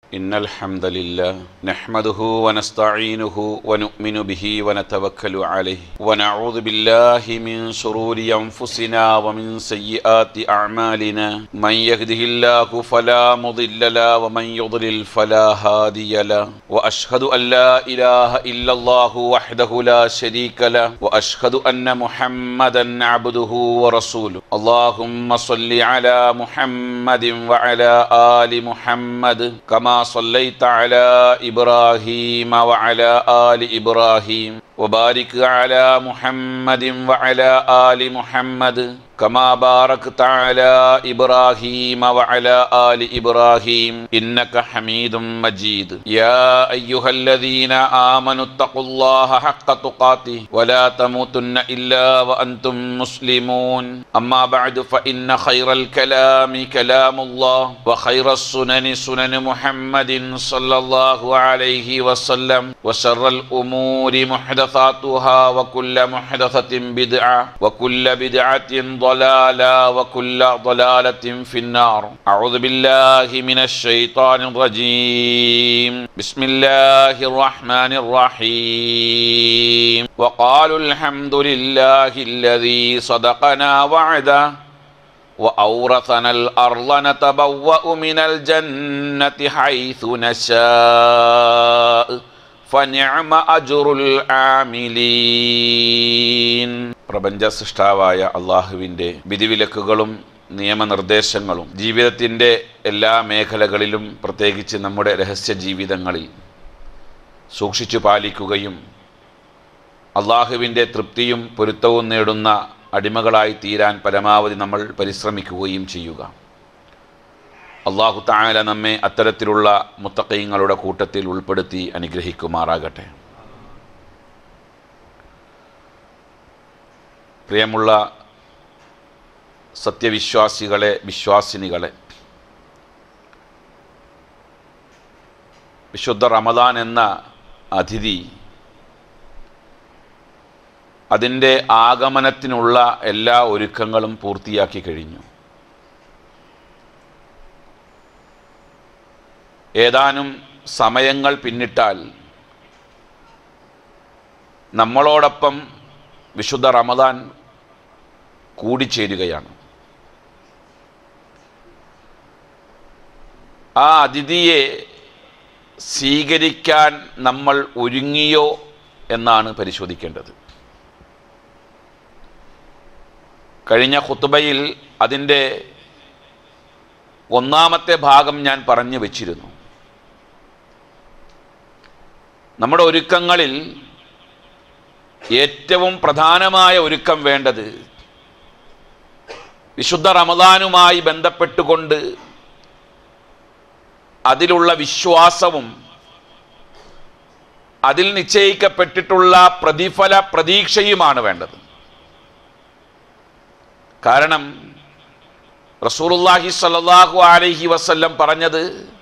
إن الحمد لله نحمده ونستعينه ونؤمن به ونتوكل عليه ونعوذ بالله من شرور أنفسنا ومن سيئات أعمالنا من يهده الله فلا مضل له ومن يضلل فلا هادي له وأشهد أن لا إله إلا الله وحده لا شريك له وأشهد أن محمدا عبده ورسوله اللهم صل على محمد وعلى آل محمد كما صليت على إبراهيم وعلى آل إبراهيم وبارك على محمد وعلى آل محمد كما باركت على إبراهيم وعلى آل إبراهيم إنك حميد مجيد يا أيها الذين آمنوا اتقوا الله حق تقاته ولا تموتن إلا وأنتم مسلمون أما بعد فإن خير الكلام كلام الله وخير السنن سنن محمد صلى الله عليه وسلم وشر الأمور محدثاتها وكل محدثة بدعة وكل بدعة ضلالة وكل ضلالة في النار أعوذ بالله من الشيطان الرجيم بسم الله الرحمن الرحيم وقالوا الحمد لله الذي صدقنا وعده وأورثنا الأرض نتبوأ من الجنة حيث نشاء فنعم أجر العاملين പ്രപഞ്ച സൃഷ്ടാവായ അള്ളാഹുവിൻ്റെ വിധിവിലക്കുകളും നിയമനിർദ്ദേശങ്ങളും ജീവിതത്തിൻ്റെ എല്ലാ മേഖലകളിലും പ്രത്യേകിച്ച് നമ്മുടെ രഹസ്യ ജീവിതങ്ങളിൽ സൂക്ഷിച്ചു പാലിക്കുകയും അള്ളാഹുവിൻ്റെ തൃപ്തിയും പൊരുത്തവും നേടുന്ന അടിമകളായി തീരാൻ പരമാവധി നമ്മൾ പരിശ്രമിക്കുകയും ചെയ്യുക അള്ളാഹു തായാല നമ്മെ അത്തരത്തിലുള്ള മുത്തക്കൈങ്ങളുടെ കൂട്ടത്തിൽ ഉൾപ്പെടുത്തി അനുഗ്രഹിക്കുമാറാകട്ടെ പ്രിയമുള്ള സത്യവിശ്വാസികളെ വിശ്വാസിനികളെ വിശുദ്ധ റമദാൻ എന്ന അതിഥി അതിൻ്റെ ആഗമനത്തിനുള്ള എല്ലാ ഒരുക്കങ്ങളും പൂർത്തിയാക്കി കഴിഞ്ഞു ഏതാനും സമയങ്ങൾ പിന്നിട്ടാൽ നമ്മളോടൊപ്പം വിശുദ്ധ റമദാൻ കൂടിച്ചേരുകയാണ് ആ അതിഥിയെ സ്വീകരിക്കാൻ നമ്മൾ ഒരുങ്ങിയോ എന്നാണ് പരിശോധിക്കേണ്ടത് കഴിഞ്ഞ ഖുത്തുബയിൽ അതിൻ്റെ ഒന്നാമത്തെ ഭാഗം ഞാൻ പറഞ്ഞു വച്ചിരുന്നു നമ്മുടെ ഒരുക്കങ്ങളിൽ ഏറ്റവും പ്രധാനമായ ഒരുക്കം വേണ്ടത് വിശുദ്ധ റമദാനുമായി ബന്ധപ്പെട്ടുകൊണ്ട് അതിലുള്ള വിശ്വാസവും അതിൽ നിശ്ചയിക്കപ്പെട്ടിട്ടുള്ള പ്രതിഫല പ്രതീക്ഷയുമാണ് വേണ്ടത് കാരണം റസൂലുല്ലാഹി സല്ലാഹു അലൈഹി വസല്ലം പറഞ്ഞത്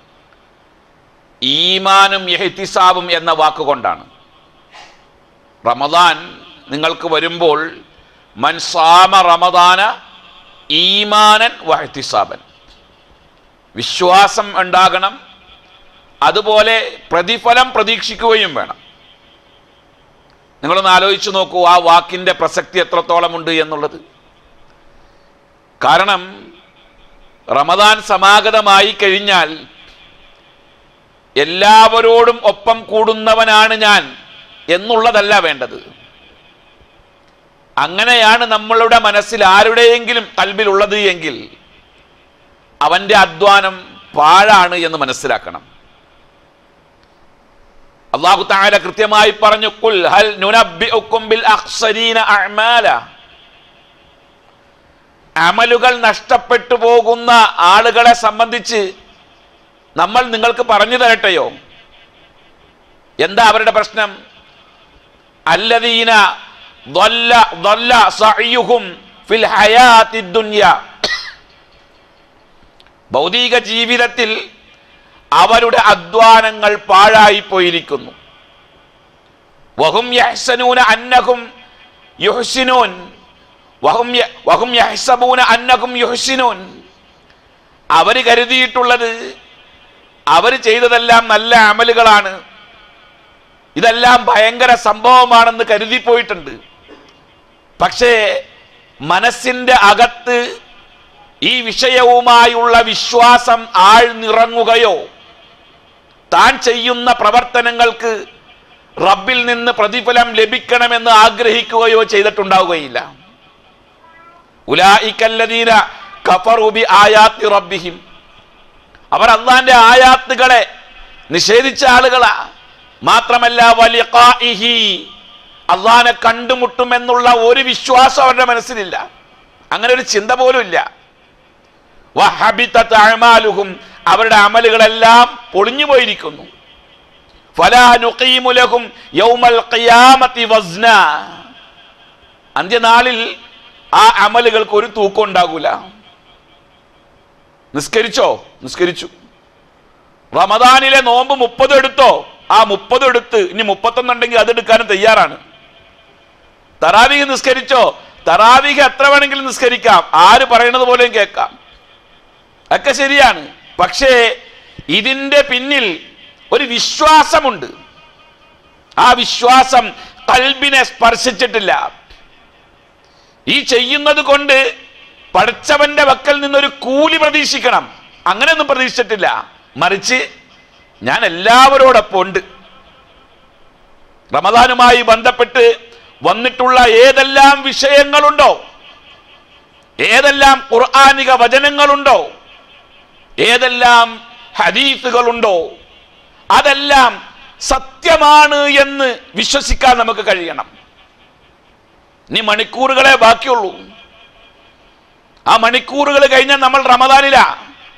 ഈമാനും യഹ്തിസാബും എന്ന വാക്കുകൊണ്ടാണ് റമദാൻ നിങ്ങൾക്ക് വരുമ്പോൾ മൻസാമ റമദാന ഈമാനൻ വഹ്തിസാബൻ വിശ്വാസം ഉണ്ടാകണം അതുപോലെ പ്രതിഫലം പ്രതീക്ഷിക്കുകയും വേണം നിങ്ങളൊന്ന് ആലോചിച്ച് നോക്കൂ ആ വാക്കിൻ്റെ പ്രസക്തി എത്രത്തോളമുണ്ട് എന്നുള്ളത് കാരണം റമദാൻ സമാഗതമായി കഴിഞ്ഞാൽ എല്ലാവരോടും ഒപ്പം കൂടുന്നവനാണ് ഞാൻ എന്നുള്ളതല്ല വേണ്ടത് അങ്ങനെയാണ് നമ്മളുടെ മനസ്സിൽ ആരുടെയെങ്കിലും കൽബിലുള്ളത് എങ്കിൽ അവൻ്റെ അധ്വാനം പാഴാണ് എന്ന് മനസ്സിലാക്കണം അള്ളാഹു താല കൃത്യമായി പറഞ്ഞു കുൽ ഹൽ നുനബ്ബിഉക്കും ബിൽ അഖ്സരീന അഅമാല അമലുകൾ നഷ്ടപ്പെട്ടു പോകുന്ന ആളുകളെ സംബന്ധിച്ച് നമ്മൾ നിങ്ങൾക്ക് പറഞ്ഞു തരട്ടെയോ എന്താ അവരുടെ പ്രശ്നം അല്ലദീന ضل ضل سعيهم في الحياة الدنيا ഭൗതിക ജീവിതത്തിൽ അവരുടെ അധ്വാനങ്ങൾ പാഴായി പോയിരിക്കുന്നു വഹും യഹ്സനൂന അന്നഹും യുഹ്സിനൂൻ വഹും യ- വഹും യഹ്സബൂന അന്നഹും യുഹ്സിനൂൻ അവർ കരുതിയിട്ടുള്ളത് അവർ ചെയ്തതെല്ലാം നല്ല അമലുകളാണ് ഇതെല്ലാം ഭയങ്കര സംഭവമാണെന്ന് കരുതിപ്പോയിട്ടുണ്ട് പക്ഷേ മനസ്സിൻ്റെ അകത്ത് ഈ വിഷയവുമായുള്ള വിശ്വാസം ആഴ്ന്നിറങ്ങുകയോ താൻ ചെയ്യുന്ന പ്രവർത്തനങ്ങൾക്ക് റബ്ബിൽ നിന്ന് പ്രതിഫലം ലഭിക്കണമെന്ന് ആഗ്രഹിക്കുകയോ ചെയ്തിട്ടുണ്ടാവുകയില്ല ഉലായിക്കല്ലദീന കഫറുബി ആയാത്തി റബ്ബിഹിം അവർ അള്ളാന്റെ ആയാത്തുകളെ നിഷേധിച്ച ആളുകളാ മാത്രമല്ല വലിഖാഇഹി അള്ളാനെ കണ്ടുമുട്ടുമെന്നുള്ള ഒരു വിശ്വാസം അവരുടെ മനസ്സിലില്ല അങ്ങനെ ഒരു ചിന്ത പോലും ഇല്ല വഹബിത്തത്ത് അഅ്മാലുഹും അവരുടെ അമലുകളെല്ലാം പൊളിഞ്ഞു പോയിരിക്കുന്നു ഫലാ നുഖീമു ലഹും യൗമൽ ഖിയാമത്തി വസ്ന അന്ത്യനാളിൽ ആ അമലുകൾക്ക് ഒരു തൂക്കം ഉണ്ടാകൂല നിസ്കരിച്ചോ നിസ്കരിച്ചു റമദാനിലെ നോമ്പ് മുപ്പത് എടുത്തോ ആ മുപ്പത് എടുത്ത് ഇനി മുപ്പത്തൊന്നുണ്ടെങ്കിൽ അത് എടുക്കാനും തയ്യാറാണ് തറാവീഹ് നിസ്കരിച്ചോ തറാവീഹ് എത്ര വേണമെങ്കിലും നിസ്കരിക്കാം ആര് പറയണത് പോലെയും കേൾക്കാം ഒക്കെ ശരിയാണ് പക്ഷേ ഇതിൻ്റെ പിന്നിൽ ഒരു വിശ്വാസമുണ്ട് ആ വിശ്വാസം കൽബിനെ സ്പർശിച്ചിട്ടില്ല ഈ ചെയ്യുന്നത് കൊണ്ട് പഠിച്ചവന്റെ വക്കൽ നിന്നൊരു കൂലി പ്രതീക്ഷിക്കണം അങ്ങനെയൊന്നും പ്രതീക്ഷിച്ചിട്ടില്ല മറിച്ച് ഞാൻ എല്ലാവരോടൊപ്പം ഉണ്ട് റമദാനുമായി ബന്ധപ്പെട്ട് വന്നിട്ടുള്ള ഏതെല്ലാം വിഷയങ്ങളുണ്ടോ ഏതെല്ലാം ഖുർആാനിക വചനങ്ങളുണ്ടോ ഏതെല്ലാം ഹദീസുകളുണ്ടോ അതെല്ലാം സത്യമാണ് എന്ന് വിശ്വസിക്കാൻ നമുക്ക് കഴിയണം ഇനി മണിക്കൂറുകളെ ബാക്കിയുള്ളൂ ആ മണിക്കൂറുകൾ കഴിഞ്ഞാൽ നമ്മൾ റമദാനിലാ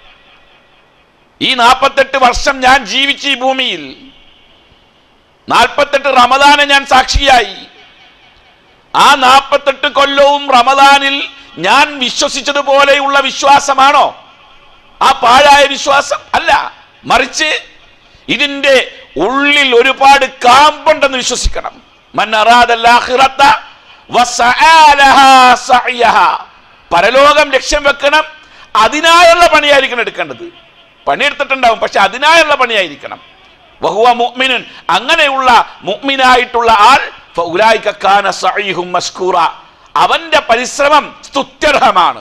ഈ നാൽപ്പത്തെട്ട് വർഷം ഞാൻ ജീവിച്ച ഈ ഭൂമിയിൽ നാൽപ്പത്തെട്ട് റമദാനെ ഞാൻ സാക്ഷിയായി ആ നാൽപ്പത്തെട്ട് കൊല്ലവും റമദാനിൽ ഞാൻ വിശ്വസിച്ചതുപോലെയുള്ള വിശ്വാസമാണോ ആ പാഴായ വിശ്വാസം അല്ല മറിച്ച് ഇതിന്റെ ഉള്ളിൽ ഒരുപാട് കാമ്പുണ്ടെന്ന് വിശ്വസിക്കണം മൻ അറാദൽ ആഖിറത്ത വസആലഹാ സഅയഹാ. പരലോകം ലക്ഷ്യം വെക്കണം അതിനായുള്ള പണിയായിരിക്കണം എടുക്കേണ്ടത് പണിയെടുത്തിട്ടുണ്ടാവും പക്ഷെ അതിനായുള്ള പണിയായിരിക്കണം വഹുവ മുഅ്മിനുൻ അങ്ങനെയുള്ള മുഅ്മിനായിട്ടുള്ള ആൾ ഫൗലായിക കാന സഈഹും മസ്കൂറ അവന്റെ പരിശ്രമം സ്തുത്യർഹമാണ്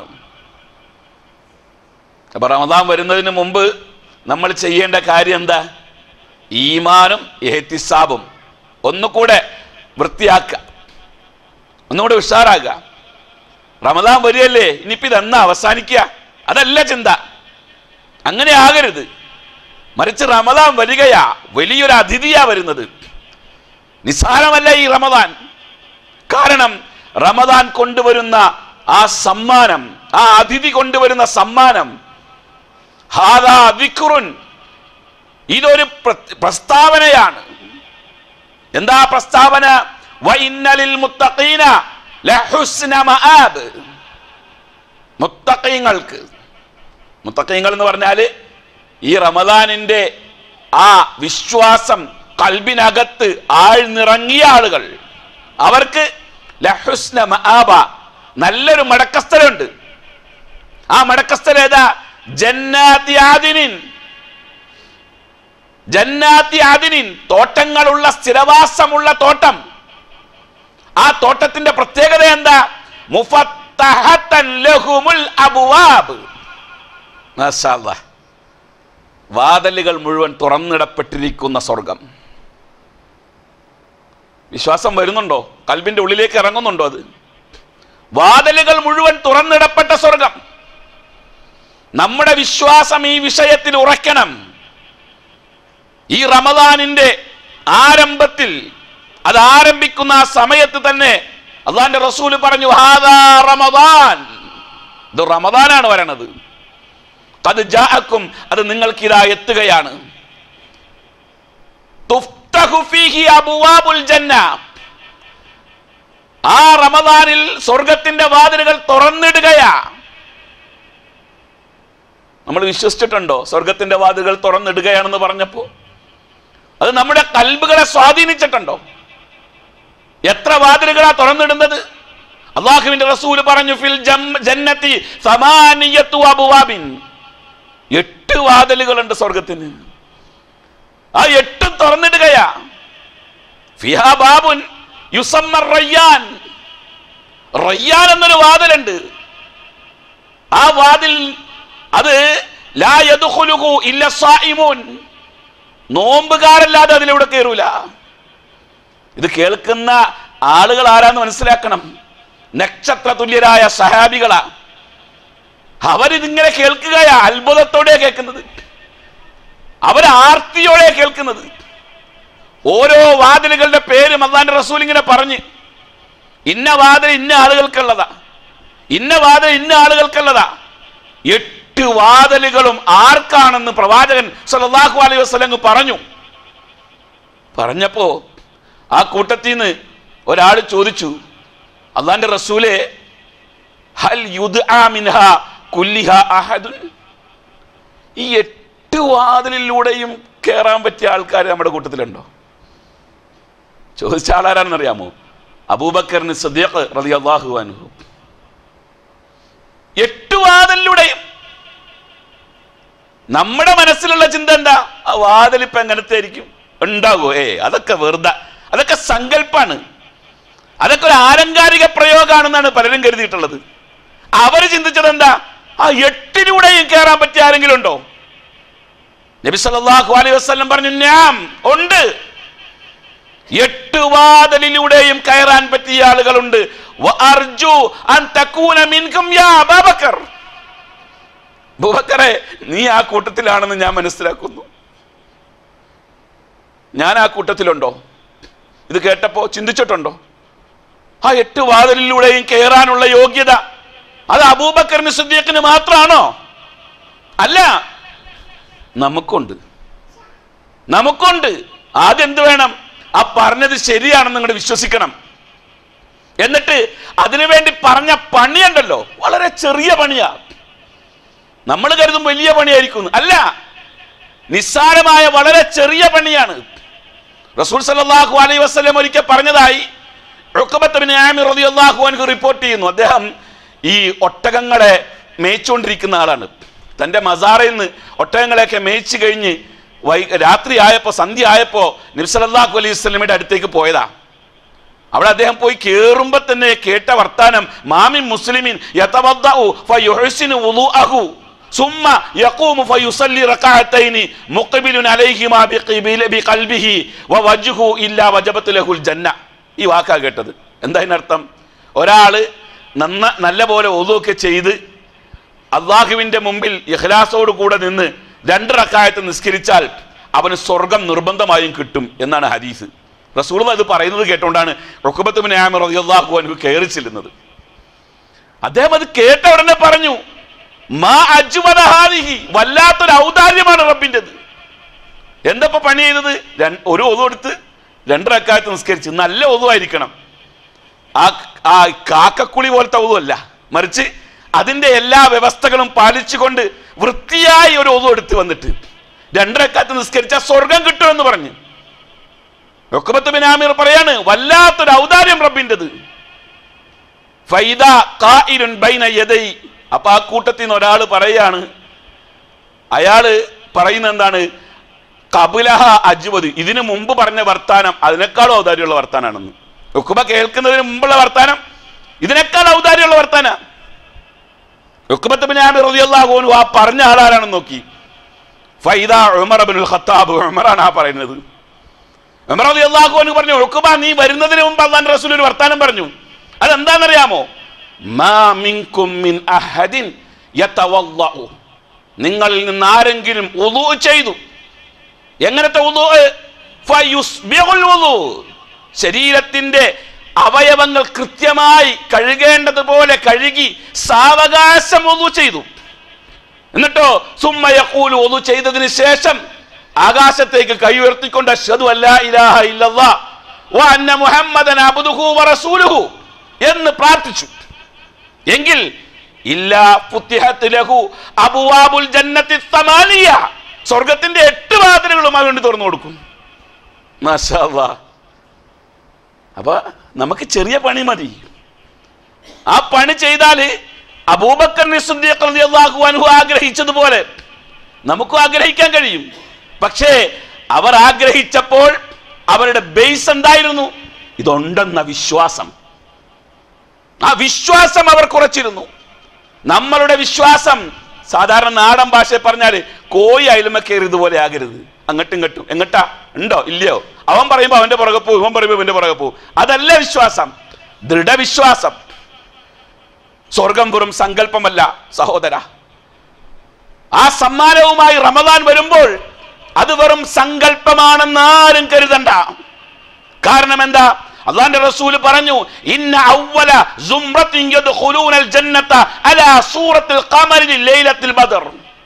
അപ്പൊ റമദാൻ വരുന്നതിന് മുമ്പ് നമ്മൾ ചെയ്യേണ്ട കാര്യം എന്താ ഈമാനും എഹത്തിസാബും ഒന്നുകൂടെ വൃത്തിയാക്കുക ഒന്നുകൂടെ ഉഷാറാക്കുക റമദാൻ വരികയല്ലേ ഇനിയിപ്പോ ഇതെന്നാ അവസാനിക്കുക അതല്ല ചിന്ത അങ്ങനെ ആകരുത് മറിച്ച് റമദാൻ വരികയാ വലിയൊരു അതിഥിയാ വരുന്നത് നിസ്സാരമല്ല ഈ റമദാൻ കാരണം റമദാൻ കൊണ്ടുവരുന്ന ആ സമ്മാനം ആ അതിഥി കൊണ്ടുവരുന്ന സമ്മാനം ഹാദാ ദിക്റുൻ ഇതൊരു പ്ര- പ്രസ്താവനയാണ് എന്താ പ്രസ്താവന വഇന്നലിൽ മുത്തഖീന ലഹുസ്ന മആബ് മുത്തഖീങ്ങൾക്ക് മുത്തഖീങ്ങൾ എന്ന് പറഞ്ഞാൽ ഈ റമദാനിന്റെ ആ വിശ്വാസം കൽബിനകത്ത് ആഴ്ന്നിറങ്ങിയ ആളുകൾ അവർക്ക് ലഹുസ്ന മആബ നല്ലൊരു മടക്കസ്ഥലുണ്ട് ആ മടക്കസ്ഥലം ഏതാ ജന്നാത്തി ആദിനിൻ ജന്നാത്തി ആദിനിൻ തോട്ടങ്ങളുള്ള സ്ഥിരവാസമുള്ള തോട്ടം ആ തോട്ടത്തിന്റെ പ്രത്യേകത എന്താ മുഫത്തഹത്തൻ ലഹുമുൽ അബ്വാബ് മാഷാ അല്ലാഹ്. വാതിലുകൾ മുഴുവൻ തുറന്നിടപ്പെട്ടിരിക്കുന്ന സ്വർഗം വിശ്വാസം വരുന്നുണ്ടോ കൽബിന്റെ ഉള്ളിലേക്ക് ഇറങ്ങുന്നുണ്ടോ അത് വാതിലുകൾ മുഴുവൻ തുറന്നിടപ്പെട്ട സ്വർഗം നമ്മുടെ വിശ്വാസം ഈ വിഷയത്തിൽ ഉറയ്ക്കണം ഈ റമദാനിന്റെ ആരംഭത്തിൽ അത് ആരംഭിക്കുന്ന ആ സമയത്ത് തന്നെ അള്ളാന്റെ റസൂല് പറഞ്ഞു ഹാദാ റമദാൻ ഇത് റമദാനാണ് വരണത് അത് ജാഅക്കും അത് നിങ്ങൾക്ക് ഇതാ എത്തുകയാണ് തുഫ്തഹു ഫീഹി അബ്വാബുൽ ജന്ന ആ റമദാനിൽ സ്വർഗത്തിന്റെ വാതിലുകൾ തുറന്നിടുകയാ നമ്മൾ വിശ്വസിച്ചിട്ടുണ്ടോ സ്വർഗത്തിന്റെ വാതിലുകൾ തുറന്നിടുകയാണെന്ന് പറഞ്ഞപ്പോ അത് നമ്മുടെ കൽബുകളെ സ്വാധീനിച്ചിട്ടുണ്ടോ എത്ര വാതിലുകളാ തുറന്നിടുന്നത് അള്ളാഹുവിന്റെ റസൂല് പറഞ്ഞു ഫിൽ ജം- ജന്നത്തി സമാനിയത്തു അബുവാബിൻ എട്ട് വാതിലുകളുണ്ട് സ്വർഗത്തിന് ആ എട്ടും തുറന്നിടുകയാ ഫിഹാ ബാബുൻ യുസമ്മർ റയ്യാൻ റയ്യാൻ എന്നൊരു വാതിലുണ്ട് ആ വാതിൽ അത് ലാ യദ്ഖുലുഹു ഇല്ല സായിമൂൻ നോമ്പുകാരല്ലാതെ അതിലൂടെ കയറൂല ഇത് കേൾക്കുന്ന ആളുകൾ ആരാന്ന് മനസ്സിലാക്കണം നക്ഷത്ര തുല്യരായ സഹാബികളാ അവരിതിങ്ങനെ കേൾക്കുകയാ അത്ഭുതത്തോടെ കേൾക്കുന്നത് അവർ ആർത്തിയോടെ കേൾക്കുന്നത് ഓരോ വാതിലുകളുടെ പേരും അള്ളാന്റെ റസൂൽ ഇങ്ങനെ പറഞ്ഞ് ഇന്ന വാതിൽ ഇന്ന ആളുകൾക്കുള്ളതാ ഇന്ന വാതിൽ ഇന്ന ആളുകൾക്കുള്ളതാ എട്ട് വാതിലുകളും ആർക്കാണെന്ന് പ്രവാചകൻ സല്ലല്ലാഹു അലൈഹി വസല്ലം പറഞ്ഞു പറഞ്ഞപ്പോ ആ കൂട്ടത്തിൽ നിന്ന് ഒരാൾ ചോദിച്ചു അള്ളാന്റെ റസൂലെ ഹൽ യുദ്ആ മിൻഹ കുല്ലിഹ അഹദുൻ ഈ എട്ട് വാതിലിലൂടെയും കയറാൻ പറ്റിയ ആൾക്കാർ നമ്മുടെ കൂട്ടത്തിലുണ്ടോ ചോദിച്ച ആളാരാണെന്ന് അറിയാമോ അബൂബക്കറിന് സദ്യഖ് റളിയല്ലാഹു അൻഹു എട്ട് വാതിലിലൂടെയും നമ്മുടെ മനസ്സിലുള്ള ചിന്ത എന്താ ആ വാതിൽ ഇപ്പൊ എങ്ങനത്തെ ആയിരിക്കും ഉണ്ടാകുമോ ഏ അതൊക്കെ വെറുതെ അതൊക്കെ സങ്കല്പാണ് അതൊക്കെ ഒരു ആലങ്കാരിക പ്രയോഗമാണെന്നാണ് പലരും കരുതിയിട്ടുള്ളത് അവര് ചിന്തിച്ചത് എന്താ ആ എട്ടിലൂടെയും കയറാൻ പറ്റിയ ആരെങ്കിലും ഉണ്ടോ നബി സല്ലല്ലാഹു അലൈഹി വസല്ലം പറഞ്ഞു ഞാൻ ഉണ്ട് എട്ട് വാതിലിലൂടെയും കയറാൻ പറ്റിയ ആളുകളുണ്ട് വ അർജു അൻ തകൂന മിൻകും യാ അബൂബക്കർ അബൂബക്കറെ നീ ആ കൂട്ടത്തിലാണെന്ന് ഞാൻ മനസ്സിലാക്കുന്നു ഞാൻ ആ കൂട്ടത്തിലുണ്ടോ ഇത് കേട്ടപ്പോ ചിന്തിച്ചിട്ടുണ്ടോ ആ എട്ട് വാതിലിലൂടെയും കയറാനുള്ള യോഗ്യത അത് അബൂബക്കറിന് സിദ്ദീഖിന് മാത്രമാണോ അല്ല നമുക്കുണ്ട് നമുക്കുണ്ട് ആദ്യം എന്ത് വേണം ആ പറഞ്ഞത് ശരിയാണെന്ന് നിങ്ങൾ വിശ്വസിക്കണം എന്നിട്ട് അതിനുവേണ്ടി പറഞ്ഞ പണിയുണ്ടല്ലോ വളരെ ചെറിയ പണിയാ നമ്മൾ കരുതും വലിയ പണിയായിരിക്കും അല്ല നിസ്സാരമായ വളരെ ചെറിയ പണിയാണ് റസൂൽ സല്ലല്ലാഹു അലൈഹി വസല്ലം ഒരിക്കൽ പറഞ്ഞതായി ഉഖബത്ത് ബിൻ ആമിർ റളിയല്ലാഹു അൻഹു റിപ്പോർട്ട് ചെയ്യുന്നു അദ്ദേഹം ഈ ഒട്ടകങ്ങളെ മേയിച്ചുകൊണ്ടിരിക്കുന്ന ആളാണ് തൻ്റെ മസാറയിൽ നിന്ന് ഒട്ടകങ്ങളെയൊക്കെ മേയിച്ചു കഴിഞ്ഞ് വൈ രാത്രി ആയപ്പോൾ സന്ധ്യ ആയപ്പോൾ നബ്സലല്ലാഹു അലൈഹി വസല്ലമയുടെ അടുത്തേക്ക് പോയതാ അവിടെ അദ്ദേഹം പോയി കേറുമ്പോ തന്നെ കേട്ട വർത്താനം മാമിൻ മുസ്ലിമിൻ യതവദ്ദഉ ഫയുഹ്സിനു വുളൂഅഹു ثم يقوم فيصلي ركعتين مقبل عليهما بقبل بقلبه ووجهه الا وجبت له الجنه ഈ വാക്കാ കേട്ടത് എന്താ അതിനർത്ഥം ഒരാള് നന്ന നല്ല പോലെ ഒതുവൊക്കെ ചെയ്ത് അള്ളാഹുവിന്റെ മുമ്പിൽ ഇഖ്ലാസോട് കൂടെ നിന്ന് രണ്ട് റക്കായത്ത് നിസ്കരിച്ചാൽ അവന് സ്വർഗം നിർബന്ധമായും കിട്ടും എന്നാണ് ഹദീസ് റസൂൾ അത് പറയുന്നത് കേട്ടുകൊണ്ടാണ് റുക്കുബത്തുബിൻ ആമിർ റളിയല്ലാഹു അൻഹു കയറി ചെല്ലുന്നത് അദ്ദേഹം അത് കേട്ട ഉടനെ പറഞ്ഞു മാ അജ്മദ ഹാദിഹി വല്ലാത്തൊരു ഔദാര്യമാണ് റബ്ബിൻ്റെത് എന്തപ്പോ പണി ചെയ്തത് രണ്ട്- ഒരു ഒതു എടുത്ത് രണ്ട് റക്കായത്ത് നിസ്കരിച്ച് നല്ല ഒതുവായിരിക്കണം ആ ആ കാക്കക്കുളി പോലത്തെ ഒതുവല്ല മറിച്ച് അതിന്റെ എല്ലാ വ്യവസ്ഥകളും പാലിച്ചുകൊണ്ട് വൃത്തിയായി ഒരു ഒതു എടുത്ത് വന്നിട്ട് രണ്ടരക്കാലത്ത് നിസ്കരിച്ചാൽ സ്വർഗം കിട്ടുമെന്ന് പറഞ്ഞു ഒക്കബത്ത് ബിനാമിർ പറയാണ് വല്ലാത്തൊരു ഔദാര്യം റബ്ബിൻ്റെത് ഫൈദ ഖായിലുൻ ബൈന യദൈ അപ്പൊ ആ കൂട്ടത്തിൽ നിന്ന് ഒരാൾ പറയാണ് അയാള് പറയുന്നത് എന്താണ് കബുലഹ അജ്വത് ഇതിനു മുമ്പ് പറഞ്ഞ വർത്താനം അതിനേക്കാളും ഔദാര്യമുള്ള വർത്താനാണെന്ന് ഉക്കുബ കേൾക്കുന്നതിന് മുമ്പുള്ള വർത്താനം ഇതിനേക്കാൾ ഔദാര്യമുള്ള വർത്താന ഉക്കുബത്ത് ബിൻ ആമിർ റളിയല്ലാഹു അൻഹു ആ പറഞ്ഞ ആളാരാണെന്ന് നോക്കി ഫൈദ ഉമർ ബിനുൽ ഖത്താബ് ഉമറാണ് ആ പറയുന്നത് ഉമർ റളിയല്ലാഹു അൻഹു പറഞ്ഞു ഉക്കുബ നീ വരുന്നതിന് മുമ്പ് അള്ളാഹുവിന്റെ റസൂൽ ഒരു വർത്താനം പറഞ്ഞു അതെന്താണെന്നറിയാമോ മാ മിൻകും മിൻ അഹദിൻ യതവല്ലഉ നിങ്ങളിൽ നിന്ന് ആരെങ്കിലും ഉളു ചെയ്തു എങ്ങനത്തെ ഉളു ഫയുസ്ബിഉൽ ഉളു ശരീരത്തിന്റെ അവയവങ്ങൾ കൃത്യമായി കഴുകേണ്ടതുപോലെ കഴുകി സാവകാശം ഒതു ചെയ്തു എന്നിട്ടോ സുമ്മയക്കൂലു ഒതു ചെയ്തതിന് ശേഷം ആകാശത്തേക്ക് കൈ ഉയർത്തിക്കൊണ്ട് അഷ്ഹദു അല്ലാ ഇലാഹ ഇല്ലല്ലാ വ അന്ന മുഹമ്മദൻ അബ്ദുഹു വ റസൂലുഹു എന്ന് പ്രാർത്ഥിച്ചു എങ്കിൽ ഇല്ലാ ഫുത്തിഹത്ത് ലഹു അബുവാബുൽ ജന്നത്തി സമാനിയ സ്വർഗത്തിന്റെ എട്ട് വാതിലുകളും അവന് തുറന്നു കൊടുക്കും മാഷാ അല്ലാ അപ്പൊ നമുക്ക് ചെറിയ പണി മതി ആ പണി ചെയ്താൽ അബൂബക്കർ അൻഹു ആഗ്രഹിച്ചതുപോലെ നമുക്കും ആഗ്രഹിക്കാൻ കഴിയും പക്ഷേ അവർ ആഗ്രഹിച്ചപ്പോൾ അവരുടെ ബേസ് എന്തായിരുന്നു ഇതുണ്ടെന്ന വിശ്വാസം ആ വിശ്വാസം അവർ കുറച്ചിരുന്നു നമ്മളുടെ വിശ്വാസം സാധാരണ നാടൻ ഭാഷയിൽ പറഞ്ഞാൽ കോയി അയലുമ കയറിയതുപോലെ ആകരുത് അങ്ങോട്ടും ഇങ്ങോട്ടും എങ്ങട്ടാ ഉണ്ടോ ഇല്ലയോ അവൻ പറയുമ്പോൾ അവന്റെ പുറകെ പോകും ഇവൻ പറയുമ്പോൾ ഇവന്റെ പുറകെ പോകും അതല്ല വിശ്വാസം ദൃഢവിശ്വാസം സ്വർഗം വെറും സങ്കല്പമല്ല സഹോദര ആ സമ്മാനവുമായി റമദാൻ വരുമ്പോൾ അത് വെറും സങ്കല്പമാണെന്ന് ആരും കരുതണ്ട കാരണം എന്താ അള്ളാന്റെ റസൂല് പറഞ്ഞു ഇന്ന അവല സുംറത്തിൻ യദ്ഖുലൂനൽ ജന്നത അലാ സൂറത്തിൽ ഖമരി ലൈലത്തിൽ ബദർ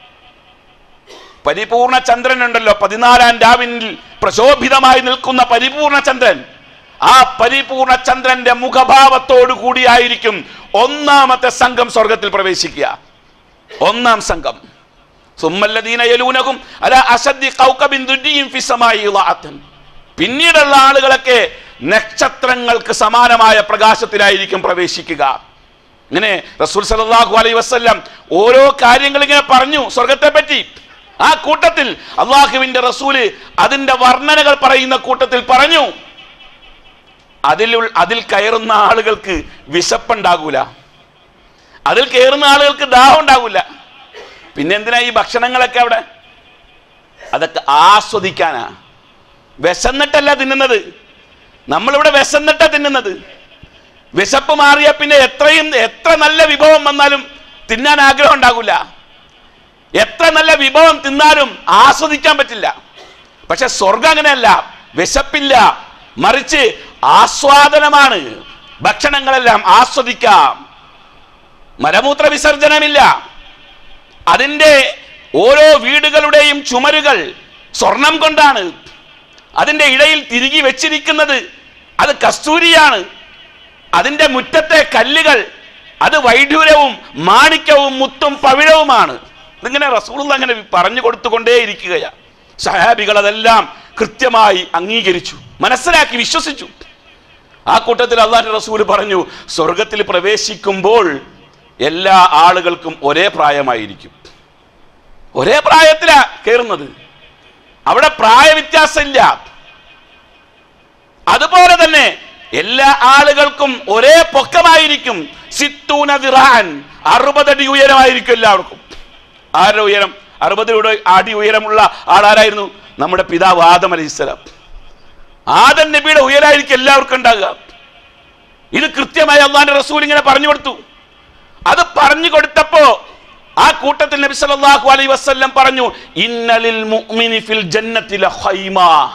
പരിപൂർണ ചന്ദ്രൻ ഉണ്ടല്ലോ പതിനാലാം രാവിനിൽ പ്രശോഭിതമായി നിൽക്കുന്ന പരിപൂർണ ചന്ദ്രൻ ആ പരിപൂർണ ചന്ദ്രന്റെ മുഖഭാവത്തോടു കൂടിയായിരിക്കും ഒന്നാമത്തെ സംഘം സ്വർഗത്തിൽ പ്രവേശിക്കുക ഒന്നാം സംഘം സുമ്മല്ലദീന യലൂനകും അല അസദ്ദി ഖൗകബിൻ ദുരിയും ഫി സമായി ളാഅത്തൻ പിന്നീടുള്ള ആളുകളൊക്കെ നക്ഷത്രങ്ങൾക്ക് സമാനമായ പ്രകാശത്തിലായിരിക്കും പ്രവേശിക്കുക ഇങ്ങനെ റസൂൽ സല്ലല്ലാഹു അലൈഹി വസല്ലം ഓരോ കാര്യങ്ങൾ ഇങ്ങനെ പറഞ്ഞു സ്വർഗത്തെ പറ്റി ആ കൂട്ടത്തിൽ അള്ളാഹുവിന്റെ റസൂല് അതിന്റെ വർണ്ണനകൾ പറയുന്ന കൂട്ടത്തിൽ പറഞ്ഞു അതിൽ അതിൽ കയറുന്ന ആളുകൾക്ക് വിശപ്പുണ്ടാകൂല അതിൽ കയറുന്ന ആളുകൾക്ക് ദാഹം ഉണ്ടാകൂല പിന്നെ എന്തിനാ ഈ ഭക്ഷണങ്ങളൊക്കെ അവിടെ അതൊക്കെ ആസ്വദിക്കാനാ വിശന്നിട്ടല്ല തിന്നുന്നത് നമ്മളിവിടെ വിശന്നിട്ടാ തിന്നുന്നത് വിശപ്പ് മാറിയ പിന്നെ എത്രയും എത്ര നല്ല വിഭവം വന്നാലും തിന്നാൻ ആഗ്രഹം ഉണ്ടാകില്ല എത്ര നല്ല വിഭവം തിന്നാലും ആസ്വദിക്കാൻ പറ്റില്ല പക്ഷെ സ്വർഗം അങ്ങനെയല്ല വിശപ്പില്ല മറിച്ച് ആസ്വാദനമാണ് ഭക്ഷണങ്ങളെല്ലാം ആസ്വദിക്കാം മലമൂത്ര വിസർജനമില്ല അതിൻ്റെ ഓരോ വീടുകളുടെയും ചുമരുകൾ സ്വർണം കൊണ്ടാണ് അതിൻ്റെ ഇടയിൽ തിരികെ വെച്ചിരിക്കുന്നത് അത് കസ്തൂരിയാണ് അതിൻ്റെ മുറ്റത്തെ കല്ലുകൾ അത് വൈഡൂര്യവും മാണിക്യവും മുത്തും പവിഴവുമാണ് ഇതിങ്ങനെ റസൂൾ അങ്ങനെ പറഞ്ഞു കൊടുത്തുകൊണ്ടേയിരിക്കുകയാണ് സഹാബികൾ അതെല്ലാം കൃത്യമായി അംഗീകരിച്ചു മനസ്സിലാക്കി വിശ്വസിച്ചു ആ കൂട്ടത്തിൽ അള്ളാഹു റസൂൽ പറഞ്ഞു സ്വർഗത്തിൽ പ്രവേശിക്കുമ്പോൾ എല്ലാ ആളുകൾക്കും ഒരേ പ്രായമായിരിക്കും ഒരേ പ്രായത്തിലാ കയറുന്നത് അവിടെ പ്രായവ്യത്യാസമില്ല അതുപോലെ തന്നെ എല്ലാ ആളുകൾക്കും ഒരേ പൊക്കമായിരിക്കും സിത്തൂന ദിറാൻ അറുപതടി ഉയരമായിരിക്കും എല്ലാവർക്കും ആരുടെ ഉയരം അറുപത് അടി ഉയരമുള്ള ആളാരായിരുന്നു നമ്മുടെ പിതാവ് ആദം അലൈഹിസ്സലാം ആദം നബിയുടെ ഉയരായിരിക്കും എല്ലാവർക്കും ഉണ്ടാകുക ഇത് കൃത്യമായി അള്ളാന്റെ റസൂൽ ഇങ്ങനെ പറഞ്ഞു കൊടുത്തു അത് പറഞ്ഞു കൊടുത്തപ്പോ ആ കൂട്ടത്തിൽ നബി സല്ലല്ലാഹു അലൈഹി വസല്ലം പറഞ്ഞു ഇന്നലിൽ മുഅ്മിനി ഫിൽ ജന്നത്തി ലഖൈമ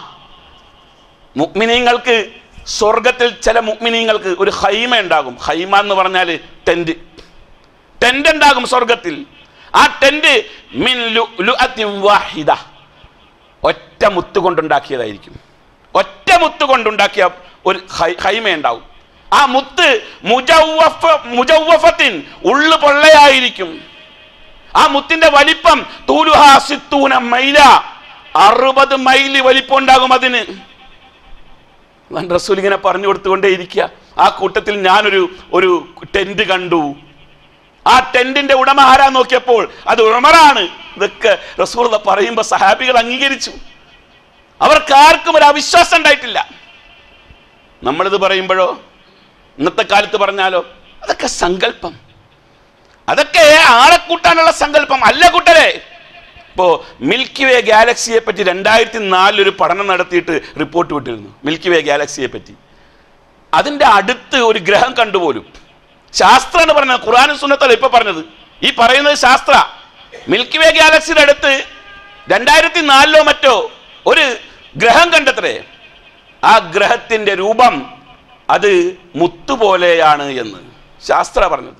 മുഅ്മിനീങ്ങൾക്ക് സ്വർഗത്തിൽ ചില മുഅ്മിനീങ്ങൾക്ക് ഒരു ഹൈമ ഉണ്ടാകും ഹൈമ എന്ന് പറഞ്ഞാൽ ടെന്റ് ടെന്റ് ഉണ്ടാകും സ്വർഗത്തിൽ ആ ടെന്റ് മിൻ ലുഅത്തിൻ വാഹിദ ഒറ്റ മുത്ത് കൊണ്ടുണ്ടാക്കിയതായിരിക്കും ഒറ്റ മുത്ത് കൊണ്ടുണ്ടാക്കിയ ഒരു ഹൈ- ഹൈമ ഉണ്ടാവും ആ മുത്ത് മുജവ്വഫ മുജവ്വഫത്തിൻ ഉള്ളു പൊള്ളയായിരിക്കും ആ മുത്തിന്റെ വലിപ്പം തൂലുഹാ സിത്തൂന മൈല അറുപത് മൈല് വലിപ്പം ഉണ്ടാകും അതിന് അള്ളാഹുവിന്റെ റസൂൽ ഇങ്ങനെ പറഞ്ഞു കൊടുത്തുകൊണ്ടേ ഇരിക്കുക ആ കൂട്ടത്തിൽ ഞാനൊരു ഒരു ടെന്റ് കണ്ടു ആ ടെന്റിന്റെ ഉടമ ആരാ നോക്കിയപ്പോൾ അത് ഉമറാണ് ഇതൊക്കെ റസൂൽ പറയുമ്പോൾ സഹാബികൾ അംഗീകരിച്ചു അവർക്ക് ആർക്കും ഒരു അവിശ്വാസം ഉണ്ടായിട്ടില്ല നമ്മളിത് പറയുമ്പോഴോ ഇന്നത്തെ കാലത്ത് പറഞ്ഞാലോ അതൊക്കെ സങ്കല്പം അതൊക്കെ ആളെ കൂട്ടാനുള്ള സങ്കല്പം അല്ല കൂട്ടരെ ഇപ്പോ മിൽക്കി വേ ഗാലക്സിയെ പറ്റി രണ്ടായിരത്തി നാലിൽ ഒരു പഠനം നടത്തിയിട്ട് റിപ്പോർട്ട് വിട്ടിരുന്നു മിൽക്കി വേ ഗാലക്സിയെ പറ്റി അതിന്റെ അടുത്ത് ഒരു ഗ്രഹം കണ്ടുപോലും ശാസ്ത്രം എന്ന് പറഞ്ഞത് ഖുറാനും സുന്നത്തല്ല ഇപ്പൊ പറഞ്ഞത് ഈ പറയുന്നത് ശാസ്ത്ര മിൽക്കി വേ ഗാലക്സിയുടെ അടുത്ത് രണ്ടായിരത്തി നാലിലോ മറ്റോ ഒരു ഗ്രഹം കണ്ടെത്രേ ആ ഗ്രഹത്തിന്റെ രൂപം അത് മുത്തുപോലെയാണ് എന്ന് ശാസ്ത്ര പറഞ്ഞത്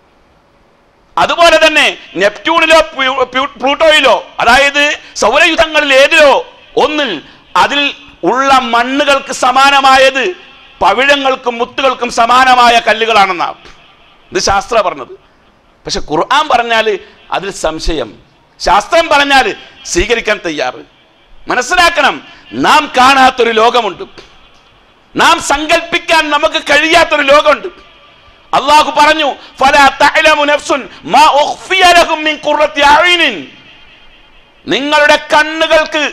അതുപോലെ തന്നെ നെപ്റ്റ്യൂണിലോ പ്യൂ- പ്യൂ- പ്ലൂട്ടോയിലോ അതായത് സൗരയുധങ്ങളിൽ ഏതിലോ ഒന്നിൽ അതിൽ ഉള്ള മണ്ണുകൾക്ക് സമാനമായത് പവിഴങ്ങൾക്കും മുത്തുകൾക്കും സമാനമായ കല്ലുകളാണെന്നാണ് ഇത് ശാസ്ത്ര പറഞ്ഞത് പക്ഷെ ഖുർആൻ പറഞ്ഞാൽ അതിൽ സംശയം ശാസ്ത്രം പറഞ്ഞാൽ സ്വീകരിക്കാൻ തയ്യാറ് മനസ്സിലാക്കണം നാം കാണാത്തൊരു ലോകമുണ്ട് നാം സങ്കല്പിക്കാൻ നമുക്ക് കഴിയാത്തൊരു ലോകമുണ്ട് അള്ളാഹു പറഞ്ഞു ഫലാ തഅലമു നഫ്സുൻ മാ ഉഖ്ഫിയ ലഹും മിൻ ഖുർറത്തി അഈനിൻ നിങ്ങളുടെ കണ്ണുകൾക്ക്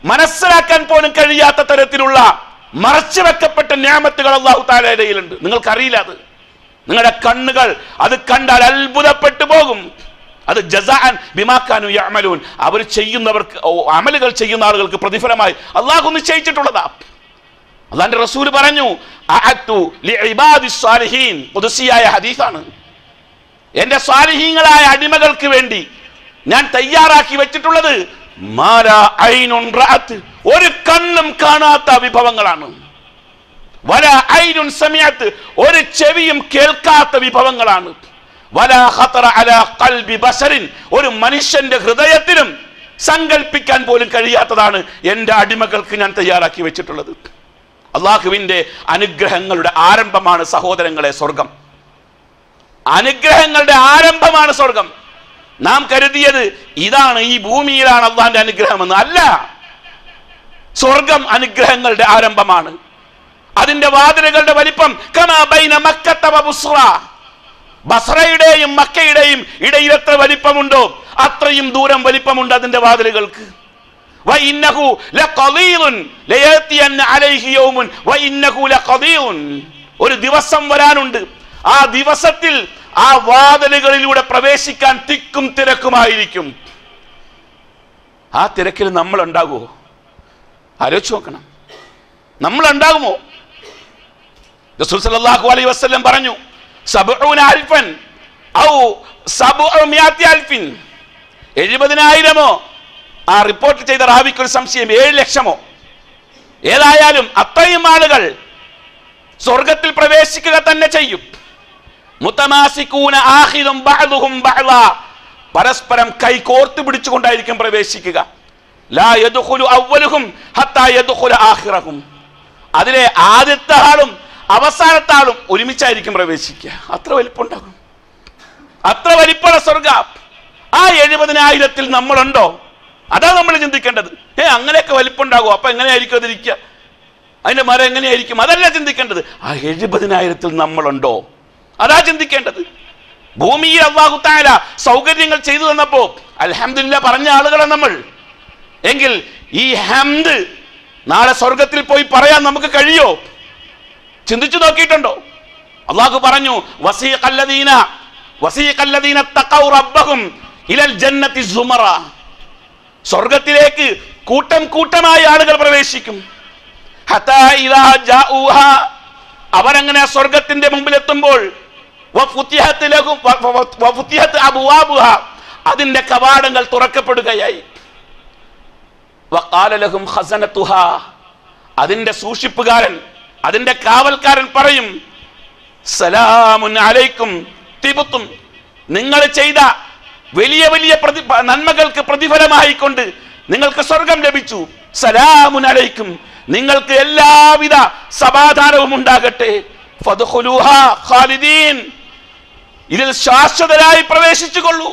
മനസ്സിലാക്കാൻ പോലും കഴിയാത്ത തരത്തിലുള്ള മറച്ചു വെക്കപ്പെട്ട ന്യാമത്തുകൾ അള്ളാഹു താലയിലുണ്ട് നിങ്ങൾക്കറിയില്ല അത് നിങ്ങളുടെ കണ്ണുകൾ അത് കണ്ടാൽ അത്ഭുതപ്പെട്ടു പോകും അത് ജസാൻ ബിമാക്കാനു യമലൂൻ അവർ ചെയ്യുന്നവർക്ക് ഓ, അമലുകൾ ചെയ്യുന്ന ആളുകൾക്ക് പ്രതിഫലമായി അള്ളാഹു നിശ്ചയിച്ചിട്ടുള്ളതാ അള്ളാന്റെ റസൂൽ പറഞ്ഞു അഅത്തു ലിഇബാദി സ്വാലിഹീൻ ഖുദ്സിയായ ഹദീസാണ് എന്റെ സ്വാലിഹീങ്ങളായ അടിമകൾക്ക് വേണ്ടി ഞാൻ തയ്യാറാക്കി വെച്ചിട്ടുള്ളത് മാലാ ഐനുൻ റഅത്ത് ഒരു കണ്ണും കാണാത്ത വിഭവങ്ങളാണ് വല ഐനുൻ സമയത്ത് ഒരു ചെവിയും കേൾക്കാത്ത വിഭവങ്ങളാണ് വല ഖത്തറ അല ഖൽബി ബശരിൻ ഒരു മനുഷ്യന്റെ ഹൃദയത്തിലും സങ്കല്പിക്കാൻ പോലും കഴിയാത്തതാണ് എൻ്റെ അടിമകൾക്ക് ഞാൻ തയ്യാറാക്കി വെച്ചിട്ടുള്ളത് അള്ളാഹുവിൻ്റെ അനുഗ്രഹങ്ങളുടെ ആരംഭമാണ് സഹോദരങ്ങളെ സ്വർഗം അനുഗ്രഹങ്ങളുടെ ആരംഭമാണ് സ്വർഗം നാം കരുതിയത് ഇതാണ് ഈ ഭൂമിയിലാണ് അള്ളാന്റെ അനുഗ്രഹമെന്ന് അല്ല സ്വർഗം അനുഗ്രഹങ്ങളുടെ ആരംഭമാണ് അതിന്റെ വാതിലുകളുടെ വലിപ്പം കമാ ബൈന മക്കത്ത വ ബുസ്ര. ബസ്രയുടെയും മക്കയുടെയും ഇടയിൽ എത്ര വലിപ്പമുണ്ടോ അത്രയും ദൂരം വലിപ്പമുണ്ട് അതിന്റെ വാതിലുകൾക്ക് وإنه لقضيض ليأتين عليه يوم وإنه لقضيض ഒരു ദിവസം വരാനുണ്ട് ആ ദിവസത്തിൽ ആ വാതിലുകളിലൂടെ പ്രവേശിക്കാൻ തിക്കും തിരക്കുമായിരിക്കും ആ തിരക്കിൽ നമ്മൾ ഉണ്ടാകുമോ ആലോചിച്ച് നോക്കണം നമ്മൾ ഉണ്ടാകുമോ റസൂൽ സല്ലല്ലാഹു അലൈഹി വസല്ലം പറഞ്ഞു സബ്ഊന അൽഫൻ ഔ സബ്ഉ മിഅത്തി അൽഫിൻ എഴുപതിനായിരമോ ആ റിപ്പോർട്ട് ചെയ്ത റാവിക്ക് ഒരു സംശയം ഏഴ് ലക്ഷമോ ഏതായാലും അത്രയും ആളുകൾ സ്വർഗത്തിൽ പ്രവേശിക്കുക തന്നെ ചെയ്യും മുത്തമാസിക്കൂന ആഹിദും ബഅദുഹും ബഅദാ. പരസ്പരം കൈ കോർത്ത് പിടിച്ചുകൊണ്ടായിരിക്കും പ്രവേശിക്കുക ലാ യദ്ഖുലു അവ്വലുഹും ഹത്താ യദ്ഖുല ആഖിറഹും അതിലെ ആദ്യത്തെ ആളും അവസാനത്തെ ആളും ഒരുമിച്ചായിരിക്കും പ്രവേശിക്കുക അത്ര വലിപ്പമുണ്ടാകും അത്ര വലിപ്പമുള്ള സ്വർഗ ആ എഴുപതിനായിരത്തിൽ നമ്മളുണ്ടോ അതാ നമ്മൾ ചിന്തിക്കേണ്ടത് ഏ അങ്ങനെയൊക്കെ വലിപ്പമുണ്ടാകും അപ്പൊ എങ്ങനെയായിരിക്കും അതിരിക്കുക അതിന്റെ മരം എങ്ങനെയായിരിക്കും അതല്ല ചിന്തിക്കേണ്ടത് ആ എഴുപതിനായിരത്തിൽ നമ്മളുണ്ടോ അതാ ചിന്തിക്കേണ്ടത് ഭൂമിയിൽ അള്ളാഹു താല സൗകര്യങ്ങൾ ചെയ്തു തന്നപ്പോ അൽഹംദുലില്ലാ പറഞ്ഞ ആളുകളെ നമ്മൾ എങ്കിൽ ഈ ഹംദ് നാളെ സ്വർഗത്തിൽ പോയി പറയാൻ നമുക്ക് കഴിയോ ചിന്തിച്ചു നോക്കിയിട്ടുണ്ടോ അള്ളാഹു പറഞ്ഞു വസീഖല്ലദീന വസീഖല്ലദീന തഖൗ റബ്ബഹും ഇലൽ ജന്നത്തി സുമറ സ്വർഗത്തിലേക്ക് കൂട്ടം കൂട്ടമായി ആളുകൾ പ്രവേശിക്കും ഹത്താ ഇദാ ജാഊഹ അവരങ്ങനെ ആ സ്വർഗത്തിന്റെ മുമ്പിൽ എത്തുമ്പോൾ വഫുത്തിഹത്ത് ലഹും വ- വ- വഫുത്തിഹത്ത് അബ്വാബുഹ അതിന്റെ കവാടങ്ങൾ തുറക്കപ്പെടുകയായി വഖാല ലഹും ഖസനത്തുഹ അതിന്റെ സൂക്ഷിപ്പുകാരൻ അതിന്റെ കാവൽക്കാരൻ പറയും സലാമുൻ അലൈക്കും തിബുത്തും നിങ്ങൾ ചെയ്ത വലിയ വലിയ പ്രതി നന്മകൾക്ക് പ്രതിഫലമായിക്കൊണ്ട് നിങ്ങൾക്ക് സ്വർഗം ലഭിച്ചു സലാമുൻ അലൈക്കും നിങ്ങൾക്ക് എല്ലാവിധ സമാധാനവും ഉണ്ടാകട്ടെ ഫദ്ഖുലൂഹാ ഖാലിദീൻ ഇതിൽ ശാശ്വതരായി പ്രവേശിച്ചുകൊള്ളൂ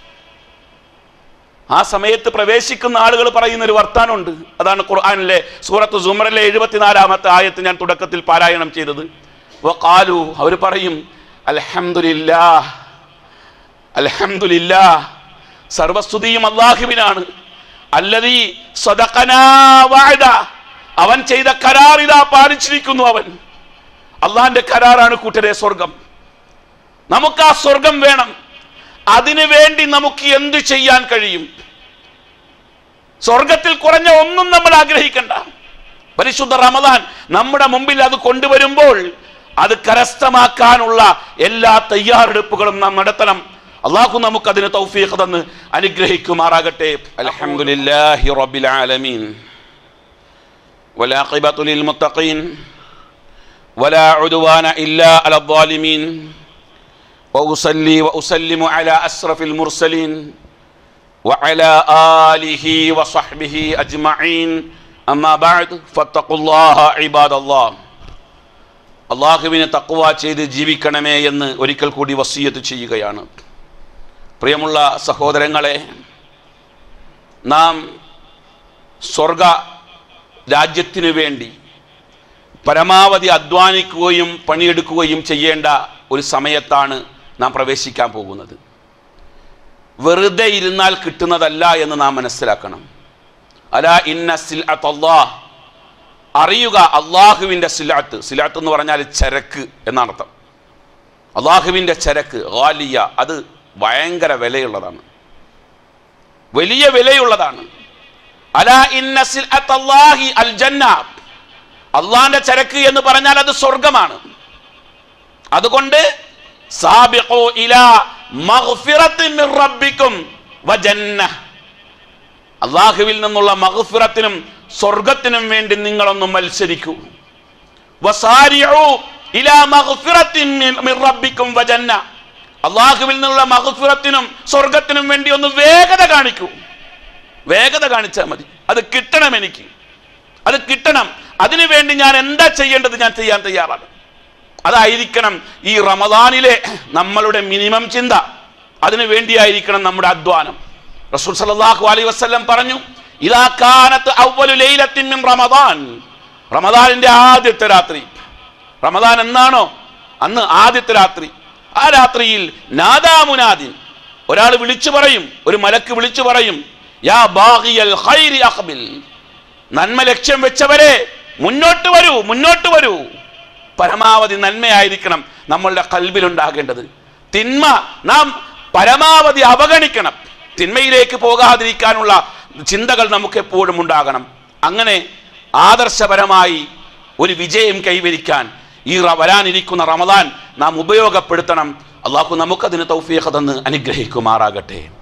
ആ സമയത്ത് പ്രവേശിക്കുന്ന ആളുകൾ പറയുന്ന ഒരു വർത്താനമുണ്ട് അതാണ് ഖുർആനിലെ സൂറത്ത് സുമറിലെ എഴുപത്തിനാലാമത്തെ ആയത്ത് ഞാൻ തുടക്കത്തിൽ പാരായണം ചെയ്തത് കാലു അവർ പറയും അൽഹംദുലില്ലാ അൽഹംദുലില്ലാ സർവസ്തുതിയും അള്ളാഹുവിനാണ് അല്ലതീ സ്വതക്കനാ വാഴ അവൻ ചെയ്ത കരാർ ഇതാ പാലിച്ചിരിക്കുന്നു അവൻ അള്ളാന്റെ കരാറാണ് കൂട്ടരെ സ്വർഗം നമുക്ക് ആ സ്വർഗം വേണം അതിനു വേണ്ടി നമുക്ക് എന്തു ചെയ്യാൻ കഴിയും സ്വർഗത്തിൽ കുറഞ്ഞ ഒന്നും നമ്മൾ ആഗ്രഹിക്കണ്ട പരിശുദ്ധ റമദാൻ നമ്മുടെ മുമ്പിൽ അത് കൊണ്ടുവരുമ്പോൾ അത് കരസ്ഥമാക്കാനുള്ള എല്ലാ തയ്യാറെടുപ്പുകളും നാം നടത്തണം അള്ളാഹു നമുക്ക് അതിന് തൗഫീഖ് തന്ന് അനുഗ്രഹിക്കുമാറാകട്ടെ അൽഹംദുലില്ലാഹി റബ്ബിൽ ആലമീൻ والعاقبة للمتقين ولا عدوان إلا على الظالمين وأصلي وأسلم على أسرف المرسلين وعلى آله وصحبه أجمعين أما بعد فاتقوا الله عباد الله അള്ളാഹുവിനെ തക്കുവ ചെയ്ത് ജീവിക്കണമേ എന്ന് ഒരിക്കൽ കൂടി വസീയത്ത് ചെയ്യുകയാണ് പ്രിയമുള്ള സഹോദരങ്ങളെ നാം സ്വർഗ രാജ്യത്തിനു വേണ്ടി പരമാവധി അധ്വാനിക്കുകയും പണിയെടുക്കുകയും ചെയ്യേണ്ട ഒരു സമയത്താണ് നാം പ്രവേശിക്കാൻ പോകുന്നത് വെറുതെ ഇരുന്നാൽ കിട്ടുന്നതല്ല എന്ന് നാം മനസ്സിലാക്കണം അലാ ഇന്ന സിൽഅത്ത് അല്ലാഹ് അറിയുക അള്ളാഹുവിൻ്റെ സിലാത്ത് സിലാത്ത് എന്ന് പറഞ്ഞാൽ ചരക്ക് എന്നർത്ഥം അള്ളാഹുവിൻ്റെ ചരക്ക് ഗാലിയ അത് ഭയങ്കര വിലയുള്ളതാണ് വലിയ വിലയുള്ളതാണ് അലാ ഇന്ന സിൽഅത്ത് അല്ലാഹി അൽ ജന്ന അള്ളാഹിന്റെ ചരക്ക് എന്ന് പറഞ്ഞാൽ അത് സ്വർഗമാണ് അതുകൊണ്ട് സാബിഖു ഇലാ മഗ്ഫിറത്തിൻ മിർ റബ്ബിക്കും വജന്ന അള്ളാഹുവിൽ നിന്നുള്ള മഗ്ഫിറത്തിനും സ്വർഗത്തിനും വേണ്ടി നിങ്ങളൊന്ന് മത്സരിക്കൂ വസാരിഉ ഇലാ മഗ്ഫിറത്തിൻ മിൻ മിർ റബ്ബിക്കും വജന്ന അള്ളാഹുവിൽ നിന്നുള്ള മഗ്ഫിറത്തിനും സ്വർഗത്തിനും വേണ്ടി ഒന്ന് വേഗത കാണിക്കൂ വേഗത കാണിച്ചാൽ മതി അത് കിട്ടണം എനിക്ക് അത് കിട്ടണം അതിനു വേണ്ടി ഞാൻ എന്താ ചെയ്യേണ്ടത് ഞാൻ ചെയ്യാൻ തയ്യാറാണ് അതായിരിക്കണം ഈ റമദാനിലെ നമ്മളുടെ മിനിമം ചിന്ത അതിനു വേണ്ടിയായിരിക്കണം നമ്മുടെ അധ്വാനം റസൂൽ സല്ലല്ലാഹു അലൈഹി വസല്ലം പറഞ്ഞു ഇദാ കാനത്ത് അവ്വലു ലൈലത്തിൻ മിൻ റമദാൻ റമദാനിന്റെ ആദ്യത്തെ രാത്രി റമദാൻ എന്നാണോ അന്ന് ആദ്യത്തെ രാത്രി ആ രാത്രിയിൽ നാദാമുനാദിൻ ഒരാൾ വിളിച്ചു പറയും ഒരു മലക്ക് വിളിച്ചു പറയും യാ ബാഗിയൽ ഖൈരി അഖ്ബിൽ നന്മ ലക്ഷ്യം വെച്ചവരെ മുന്നോട്ട് വരൂ മുന്നോട്ട് വരൂ പരമാവധി നന്മയായിരിക്കണം നമ്മളുടെ കൽബിലുണ്ടാകേണ്ടത് തിന്മ നാം പരമാവധി അവഗണിക്കണം തിന്മയിലേക്ക് പോകാതിരിക്കാനുള്ള ചിന്തകൾ നമുക്ക് എപ്പോഴും ഉണ്ടാകണം അങ്ങനെ ആദർശപരമായി ഒരു വിജയം കൈവരിക്കാൻ ഈ റ- വരാനിരിക്കുന്ന റമദാൻ നാം ഉപയോഗപ്പെടുത്തണം അള്ളാഹു നമുക്കതിന് തൗഫീഖ് തന്ന് അനുഗ്രഹിക്കുമാറാകട്ടെ